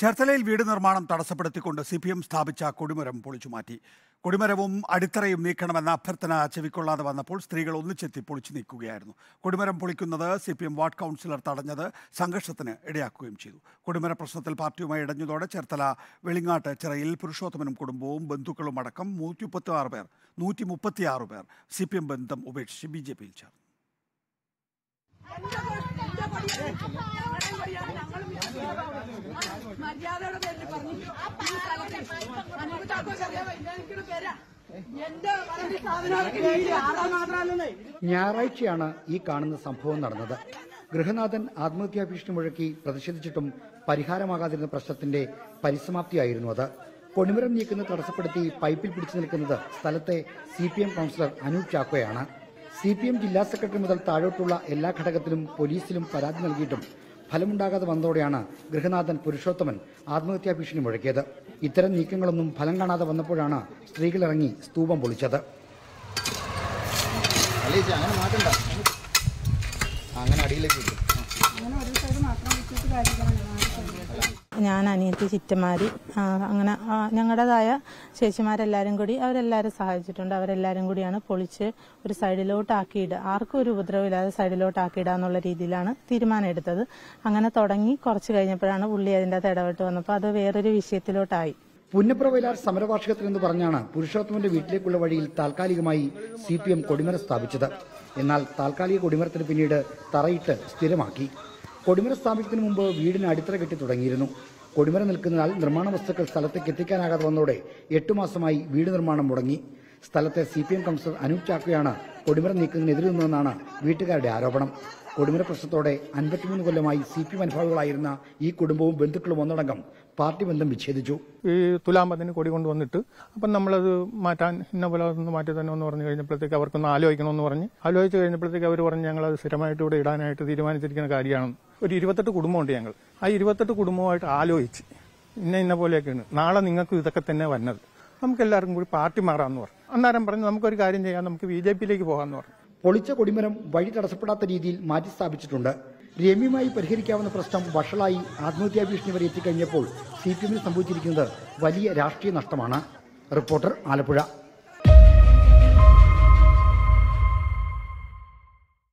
ചേർത്തലയിൽ വീട് നിർമ്മാണം തടസ്സപ്പെടുത്തിക്കൊണ്ട് സി പി എം സ്ഥാപിച്ച കൊടിമരം പൊളിച്ചുമാറ്റി കൊടിമരവും അടിത്തറയും നീക്കണമെന്ന അഭ്യർത്ഥന ചെവിക്കൊള്ളാതെ വന്നപ്പോൾ സ്ത്രീകൾ ഒന്നിച്ചെത്തി പൊളിച്ചു നീക്കുകയായിരുന്നു കൊടിമരം പൊളിക്കുന്നത് C P M ward councillor തടഞ്ഞത് സംഘർഷത്തിന് ഇടയാക്കുകയും ചെയ്തു കൊടിമര പ്രശ്നത്തിൽ പാർട്ടിയുമായി ഇടഞ്ഞതോടെ ചേർത്തല വെളിങ്ങാട്ട് ചിറയിൽ പുരുഷോത്തമനും കുടുംബവും ബന്ധുക്കളും അടക്കം നൂറ്റി മുപ്പത്തി ആറ് പേർ നൂറ്റി മുപ്പത്തിയാറ് പേർ സി പി എം ബന്ധം ഉപേക്ഷിച്ച് ബി ജെ പിയിൽ ചേർന്നു മര്യാദയുടെ പേരിൽ പറഞ്ഞു ഈ സ്ഥലത്ത് നമുക്ക് താക്കോൽ അറിയാമോ എനിക്കൊരു പേരാ എന്റെ വണ്ടി സാധനം ആറാം മാത്രമല്ലേ ഞായറാഴ്ചയാണ് ഈ കാണുന്ന സംഭവം നടന്നത് ഗൃഹനാഥൻ ആത്മഹത്യാ ഭീഷണി മുഴക്കി പ്രതിഷേധിച്ചിട്ടും പരിഹാരമാകാതിരുന്ന പ്രശ്നത്തിന്റെ പരിസമാപ്തിയായിരുന്നു അത് കൊടിമരം നീക്കുന്നത് തടസ്സപ്പെടുത്തി പൈപ്പിൽ പിടിച്ചു നിൽക്കുന്നത് സ്ഥലത്തെ C P M councillor Anoop ചാക്കോയാണ് സി പി എം ജില്ലാ സെക്രട്ടറി മുതൽ താഴോട്ടുള്ള എല്ലാ ഘടകത്തിലും പോലീസിലും പരാതി നൽകിയിട്ടും ഫലമുണ്ടാകാതെ വന്നതോടെയാണ് ഗൃഹനാഥൻ പുരുഷോത്തമൻ ആത്മഹത്യാ ഭീഷണി മുഴക്കിയത് ഇത്തരം നീക്കങ്ങളൊന്നും ഫലം കാണാതെ വന്നപ്പോഴാണ് സ്ത്രീകളിറങ്ങി സ്തൂപം പൊളിച്ചത് അല്ലേ ചേച്ചി അങ്ങനെ മാറ്റണ്ട അങ്ങനെ അടിയിലേക്ക് കിട്ടും ഞാൻ അനിയത്തി ചിറ്റമാരി ആ, അങ്ങനെ ആ, ഞങ്ങളുടേതായ ചേച്ചിമാരെല്ലാരും കൂടി അവരെല്ലാവരും സഹായിച്ചിട്ടുണ്ട് അവരെല്ലാരും കൂടിയാണ് പൊളിച്ച് ഒരു സൈഡിലോട്ട് ആക്കിയിടുക ആർക്കും ഒരു ഉപദ്രവമില്ലാതെ സൈഡിലോട്ട് ആക്കിയിടുക എന്നുള്ള രീതിയിലാണ് തീരുമാനം എടുത്തത് അങ്ങനെ തുടങ്ങി കുറച്ച് കഴിഞ്ഞപ്പോഴാണ് പുള്ളി അതിൻ്റെ അകത്ത് ഇടപെട്ട് വന്നപ്പോൾ അത് വേറൊരു വിഷയത്തിലോട്ടായി പുന്നപ്ര വയലാർ സമരവാർഷികത്തിൽ എന്ന് പറഞ്ഞാണ് പുരുഷോത്തമന്റെ വീട്ടിലേക്കുള്ള വഴിയിൽ താൽക്കാലികമായി സി പി എം കൊടിമരം സ്ഥാപിച്ചത് എന്നാൽ താൽക്കാലിക കൊടിമരത്തിന് പിന്നീട് തറയിട്ട് സ്ഥിരമാക്കി കൊടിമരം സ്ഥാപിക്കുന്നതിന് മുമ്പ് വീടിന് അടിത്തറ കെട്ടി തുടങ്ങിയിരുന്നു കൊടിമരം നിൽക്കുന്നതിനാൽ നിർമ്മാണ വസ്തുക്കൾ സ്ഥലത്തേക്ക് എത്തിക്കാനാകാതെ വന്നതോടെ എട്ടു മാസമായി വീട് നിർമ്മാണം മുടങ്ങി സ്ഥലത്തെ C P M councillor Anoop ചാക്കോയാണ് കൊടിമരം നീക്കുന്നതിനെതിരെ നിന്നതെന്നാണ് വീട്ടുകാരുടെ ആരോപണം കൊടിമര പ്രശ്നത്തോടെ അൻപത്തിമൂന്ന് കൊല്ലമായി സി പി എം അനുഭാവികളായിരുന്ന ഈ കുടുംബവും ബന്ധുക്കളും ഒന്നടങ്കം പാർട്ടി ബന്ധം വിച്ഛേദിച്ചു ഈ തുലാമ്പത്തിന് കൊടി കൊണ്ടുവന്നിട്ട് അപ്പം നമ്മളത് മാറ്റാൻ ഇന്ന പോലെ ഒന്ന് മാറ്റി തന്നെ എന്ന് പറഞ്ഞു കഴിഞ്ഞപ്പോഴത്തേക്ക് അവർക്കൊന്ന് ആലോചിക്കണമെന്ന് പറഞ്ഞ് ആലോചിച്ച് കഴിഞ്ഞപ്പോഴത്തേക്ക് അവർ പറഞ്ഞ് ഞങ്ങളത് സ്ഥിരമായിട്ട് ഇവിടെ ഇടാനായിട്ട് തീരുമാനിച്ചിരിക്കുന്ന കാര്യമാണ് ഒരു ഇരുപത്തെട്ട് കുടുംബമുണ്ട് ഞങ്ങൾ ആ ഇരുപത്തെട്ട് കുടുംബമായിട്ട് ആലോചിച്ച് ഇന്ന ഇന്ന പോലെയൊക്കെയാണ് നാളെ നിങ്ങൾക്ക് ഇതൊക്കെ തന്നെ വന്നത് നമുക്ക് എല്ലാവർക്കും കൂടി പാർട്ടി മാറാമെന്ന് പറഞ്ഞു അന്നേരം പറഞ്ഞ് നമുക്കൊരു കാര്യം ചെയ്യാം നമുക്ക് ബി ജെ പിയിലേക്ക് പോകാമെന്ന് പറഞ്ഞു പൊളിച്ച കൊടിമരം വഴി തടസ്സപ്പെടാത്ത രീതിയിൽ മാറ്റി സ്ഥാപിച്ചിട്ടുണ്ട് രമ്യമായി പരിഹരിക്കാവുന്ന പ്രശ്നം വഷളായി ആത്മഹത്യാ ഭീഷണി വരെ എത്തിക്കഴിഞ്ഞപ്പോൾ സി പി എമ്മിന് സംഭവിച്ചിരിക്കുന്നത് വലിയ രാഷ്ട്രീയ നഷ്ടമാണ് റിപ്പോർട്ടർ ആലപ്പുഴ